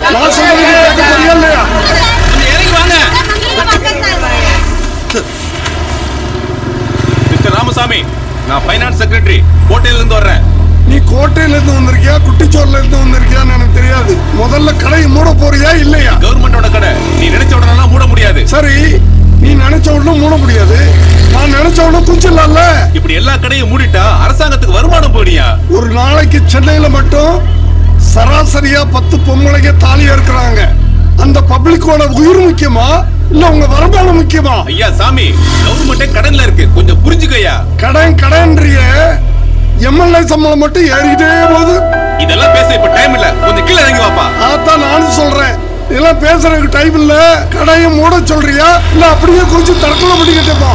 நான் சொல்றது நீ கேட்க போறியா இல்லையா கொஞ்சம் இறங்கி வாங்க மிஸ்டர் ராமசாமி நான் ஃபைனான்ஸ் செக்ரட்டரி கோட்டையில இருந்து வர்றேன் நீ கோட்டையில இருந்து வந்திருக்கியா குட்டிச்சோர்ல இருந்து வந்திருக்கியான்னு எனக்கு தெரியாது முதல்ல கடையை மூட போறியா இல்லையா கவர்மெண்டோட கடை நீ நினைச்ச உடனே மூட முடியாது சரி நீ நினைச்ச உடனே மூட முடியாது நான் நினைச்ச உடனே குஞ்சிடலாம்ல இப்படி எல்லா கடையும் மூடிட்டா அரசாங்கத்துக்கு வருமானம் போடியா ஒரு நாளைக்கு சென்னையில மட்டும் சராசரியா பத்து பொம்பளைங்க தாலியா இருக்கிறாங்க அந்த பப்ளிக்கோட உயிர் முக்கியமா இல்ல உங்க வருமானம் முக்கியமா ஐயா சாமி கவர்மெண்டே கடன்ல இருக்கு கொஞ்சம் புரிஞ்சுக்கய்யா கடன் கடன்றிய எம்எல்ஏ சம்பளம் மட்டும் ஏறிக்கிட்டே போகுது இதெல்லாம் பேச இப்ப டைம் இல்ல கொஞ்சம் கீழே இறங்கி வாப்பா அதான் நானும் சொல்றேன் இதெல்லாம் பேசுறதுக்கு டைம் இல்ல கடையை மூட சொல்றியா இல்ல அப்படியே கொஞ்சம் தற்கொலை பண்ணிக்கிட்டேப்பா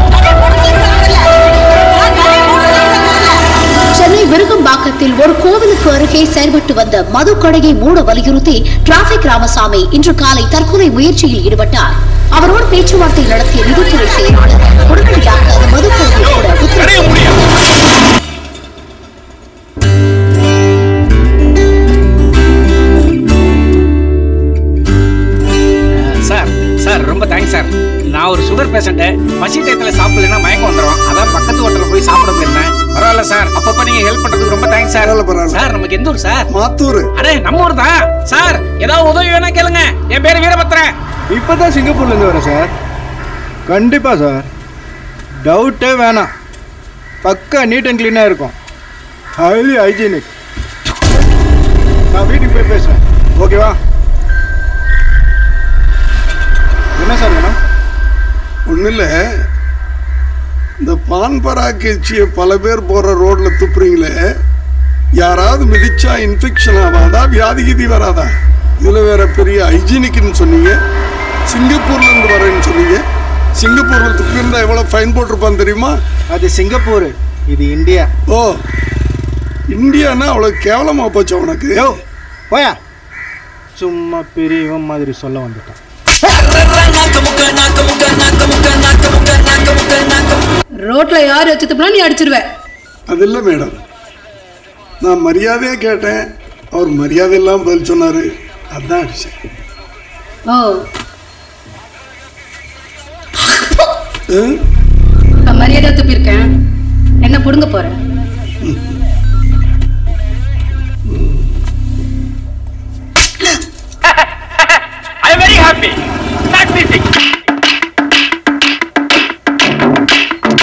சென்னை விருகம்பாக்கத்தில் ஒரு கோவிலுக்கு அருகே செயல்பட்டு வந்த மது கடையை மூட வலியுறுத்தி டிராபிக் ராமசாமி இன்று காலை தற்கொலை முயற்சியில் ஈடுபட்டார் அவரோடு பேச்சுவார்த்தை நடத்திய நிதித்துறை செயலாளர் உடனடியாக அந்த மது கடையை மூட கடையை உத்தரவிட்டார் மூடியா சார் சார் ரொம்ப தேங்க்ஸ் சார் நான் ஒரு சுகர் பேஷண்ட்டு பசி டயத்தில் சாப்பிடலைன்னா மயக்கம் வந்துடும் அதான் பக்கத்து ஹோட்டலில் போய் சாப்பிட போயிருந்தேன் பரவாயில்ல சார் அப்பப்போ நீங்கள் ஹெல்ப் பண்ணுறதுக்கு ரொம்ப தேங்க்ஸ் சார் பரவாயில்ல, பரவாயில்ல. சார் நமக்கு எந்த ஊர் சார் மாத்தூர் அடே நம்ம ஊர் தான் சார் ஏதாவது உதவி வேணா கேளுங்க என் பேர் வீரபத்ரன் இப்போ தான் சிங்கப்பூர்லேருந்து வரேன் சார் கண்டிப்பாக சார் டவுட்டே வேணாம் பக்கா நீட் அண்ட் க்ளீனாக இருக்கும் ஹைலி ஹைஜீனிக் நான் வீட்டுக்கு போய் பேசுகிறேன் ஓகேவா என்ன சார் வேணும் ஒன்றும் இல்லை இந்த பான் பராக்கச்சியை பல பேர் போகிற ரோட்ல துப்புறீங்களே யாராவது மிதிச்சா இன்ஃபெக்ஷன் ஆகாதா வியாதி கீதி வராதா இதில் வேற பெரிய ஹைஜீனிக்னு சொன்னீங்க சிங்கப்பூர்ல இருந்து வரேன்னு சொன்னீங்க சிங்கப்பூர்ல துப்பியிருந்தா எவ்வளோ ஃபைன் போட்டிருப்பான் தெரியுமா அது சிங்கப்பூர் இது இந்தியா ஓ இந்தியானா அவ்வளோ கேவலமாக போச்சு உனக்கு யோ போயா சும்மா பெரியவன் மாதிரி சொல்ல வந்துட்டான் ரோட்ல யார் வச்சு துப்புனா நீ அடிச்சிருவ அது இல்லை மேடம் நான் மரியாதையாக கேட்டேன் அவர் மரியாதை இல்லாமல் பதில் சொன்னார் அதான் அடிச்சேன் ஓ ஆ? இப்ப மரியாதை துப்பியிருக்கேன் என்ன புடுங்க போற ஐ வெரி ஹாப்பி